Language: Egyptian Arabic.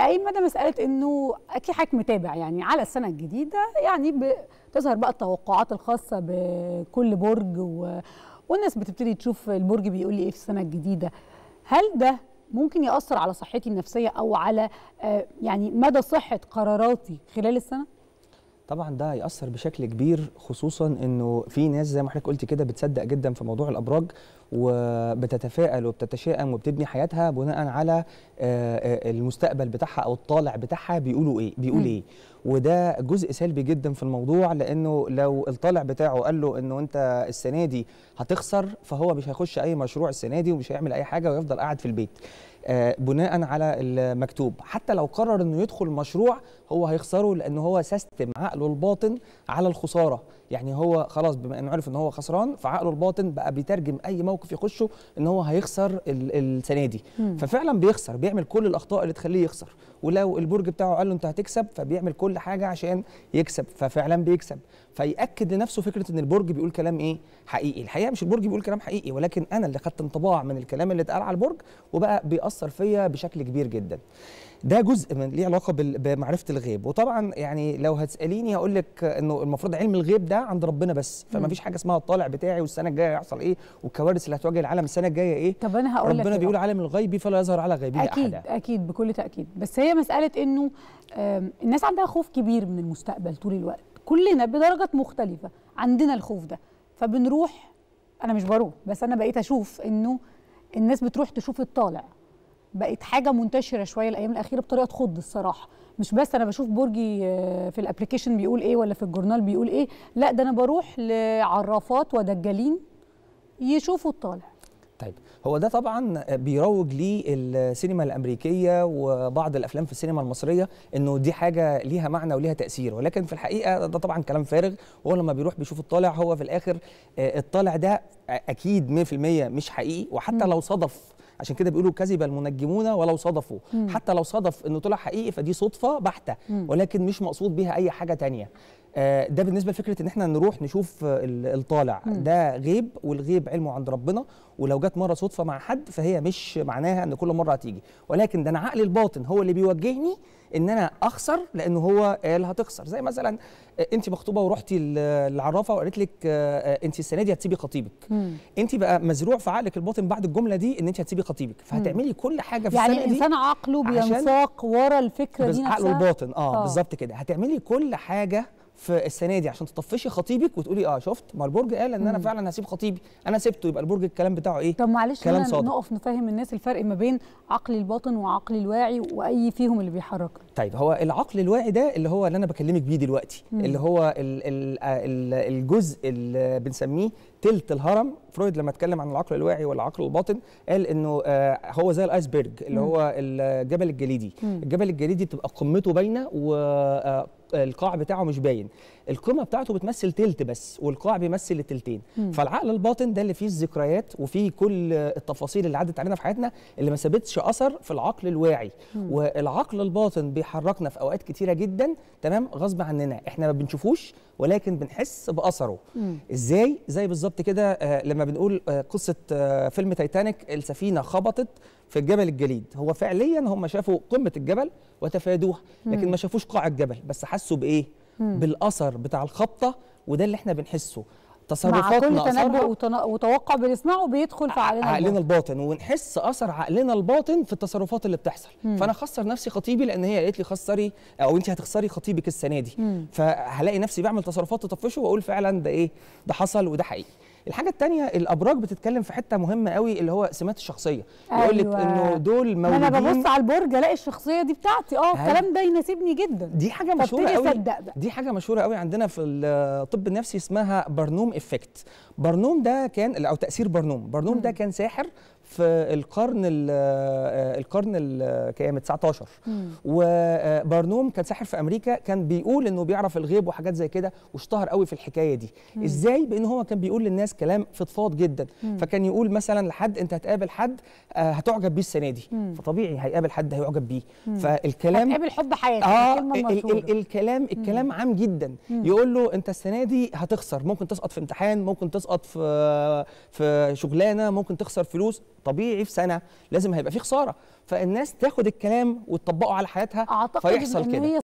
قايمه ده مساله انه اكيد حضرتك متابع يعني على السنه الجديده يعني بتظهر بقى التوقعات الخاصه بكل برج و... والناس بتبتدي تشوف البرج بيقول لي ايه في السنه الجديده هل ده ممكن ياثر على صحتي النفسيه او على آه، يعني مدى صحه قراراتي خلال السنه طبعا ده هيأثر بشكل كبير خصوصا انه في ناس زي ما حضرتك قلت كده بتصدق جدا في موضوع الابراج وبتتفائل وبتتشائم وبتبني حياتها بناء على آه، آه، المستقبل بتاعها او الطالع بتاعها بيقولوا ايه بيقول مم. ايه وده جزء سلبي جدا في الموضوع لانه لو الطالع بتاعه قال له انه انت السنه دي هتخسر فهو مش هيخش اي مشروع السنه دي ومش هيعمل اي حاجه ويفضل قاعد في البيت آه، بناء على المكتوب حتى لو قرر انه يدخل مشروع هو هيخسره لان هو سيستم عقله الباطن على الخساره يعني هو خلاص بما انه عرف ان هو خسران فعقله الباطن بقى بيترجم اي موقف يخشه ان هو هيخسر ال- السنه دي مم. ففعلا بيخسر بيعمل كل الاخطاء اللي تخليه يخسر ولو البرج بتاعه قال له انت هتكسب فبيعمل كل حاجه عشان يكسب ففعلا بيكسب فيأكد لنفسه فكره ان البرج بيقول كلام ايه حقيقي الحقيقه مش البرج بيقول كلام حقيقي ولكن انا اللي خدت انطباع من الكلام اللي اتقال على البرج وبقى بيأثر فيا بشكل كبير جدا ده جزء من ليه علاقه بال- بمعرفه الغيب وطبعا يعني لو هتساليني هقول لك انه المفروض علم الغيب ده عند ربنا بس فما مم. فيش حاجه اسمها الطالع بتاعي والسنه الجايه هيحصل ايه والكوارث اللي هتواجه العالم السنه الجايه ايه طب انا هقول لك ربنا إيه بيقول بقى. عالم الغيب فلا يظهر على غيبه اكيد احدا اكيد بكل تاكيد بس هي مساله انه آم، الناس عندها خوف كبير من المستقبل طول الوقت كلنا بدرجات مختلفه عندنا الخوف ده فبنروح انا مش بروح بس انا بقيت اشوف انه الناس بتروح تشوف الطالع بقت حاجه منتشره شويه الايام الاخيره بطريقه تخض الصراحه مش بس انا بشوف برجي آه، في الابلكيشن بيقول ايه ولا في الجورنال بيقول ايه لا ده انا بروح لعرافات ودجالين يشوفوا الطالع طيب هو ده طبعا بيروج ليه السينما الامريكيه وبعض الافلام في السينما المصريه انه دي حاجه ليها معنى وليها تاثير ولكن في الحقيقه ده طبعا كلام فارغ هو لما بيروح بيشوف الطالع هو في الاخر آه، الطالع ده اكيد 100% مش حقيقي وحتى مم. لو صدف عشان كده بيقولوا كذب المنجمون ولو صدفوا مم. حتى لو صدف انه طلع حقيقي فدي صدفه بحته مم. ولكن مش مقصود بيها اي حاجه تانية آه، ده بالنسبه لفكره ان احنا نروح نشوف آه، ال- الطالع مم. ده غيب والغيب علمه عند ربنا ولو جت مره صدفه مع حد فهي مش معناها ان كل مره هتيجي ولكن ده انا عقلي الباطن هو اللي بيوجهني ان انا اخسر لانه هو قال هتخسر زي مثلا آه، انت مخطوبه ورحتي ل- للعرافه وقالت لك آه، آه، انت السنه دي هتسيبي خطيبك مم. انت بقى مزروع في عقلك الباطن بعد الجمله دي ان انت هتسيبي خطيبك فهتعملي كل حاجه في يعني السنه دي الانسان عقله عشان- بينساق ورا الفكره بس دي عقله نفسها الباطن اه, آه. آه. بالظبط كده هتعملي كل حاجه في السنه دي عشان تطفشي خطيبك وتقولي اه شفت ما البرج قال ان انا مم. فعلا هسيب خطيبي انا سبته يبقى البرج الكلام بتاعه ايه طب معلش كلام هنا صادق. نقف نفهم الناس الفرق ما بين عقلي الباطن وعقلي الواعي واي فيهم اللي بيحركني طيب هو العقل الواعي ده اللي هو اللي انا بكلمك بيه دلوقتي مم. اللي هو ال ال ال الجزء اللي بنسميه تلت الهرم فرويد لما اتكلم عن العقل الواعي والعقل الباطن قال انه آه هو زي الايسبرج اللي مم. هو الجبل الجليدي مم. الجبل الجليدي بتبقى قمته باينه والقاع بتاعه مش باين القمه بتاعته بتمثل تلت بس والقاع بيمثل التلتين مم. فالعقل الباطن ده اللي فيه الذكريات وفيه كل التفاصيل اللي عدت علينا في حياتنا اللي ما سابتش اثر في العقل الواعي مم. والعقل الباطن بيحركنا في اوقات كتيره جدا تمام غصب عننا احنا ما بنشوفوش ولكن بنحس باثره مم. ازاي زي بالظبط كده آه لما بنقول آه قصه آه فيلم تايتانيك السفينه خبطت في الجبل الجليد هو فعليا هم شافوا قمه الجبل وتفادوها لكن مم. ما شافوش قاع الجبل بس حسوا بايه مم. بالاثر بتاع الخبطه وده اللي احنا بنحسه مع تصرفاتنا كل أثرها تنبؤ وتنا- وتوقع بنسمعه بيدخل في عقلنا عقلنا الباطن. الباطن ونحس اثر عقلنا الباطن في التصرفات اللي بتحصل مم. فانا اخسر نفسي خطيبي لان هي قالت لي خسري او انت هتخسري خطيبك السنه دي مم. فهلاقي نفسي بعمل تصرفات تطفشه واقول فعلا ده ايه ده حصل وده حقيقي الحاجه الثانيه الابراج بتتكلم في حته مهمه قوي اللي هو سمات الشخصيه يقول لك أيوة. انه دول ما انا مولودين ببص على البرج الاقي الشخصيه دي بتاعتي اه أيوة. الكلام ده يناسبني جدا دي حاجه مشهوره فابتدي قوي اصدق بقى دي حاجه مشهوره قوي عندنا في الطب النفسي اسمها برنوم افكت برنوم ده كان او تاثير برنوم برنوم ده مم. كان ساحر في القرن ال- آه، القرن الكام 19 مم. وبرنوم كان ساحر في امريكا كان بيقول انه بيعرف الغيب وحاجات زي كده واشتهر قوي في الحكايه دي مم. ازاي بان هو كان بيقول للناس كلام فضفاض جدا مم. فكان يقول مثلا لحد انت هتقابل حد آه، هتعجب بيه السنه دي مم. فطبيعي هيقابل حد هيعجب بيه مم. فالكلام هتقابل حب حياتك اه الكلمه ال- ال- المشهوره الكلام الكلام عام جدا مم. يقول له انت السنه دي هتخسر ممكن تسقط في امتحان ممكن تسقط في في شغلانه ممكن تخسر فلوس طبيعي في سنه لازم هيبقى في خساره فالناس تاخد الكلام وتطبقه على حياتها اعتقد فيحصل ان كده هي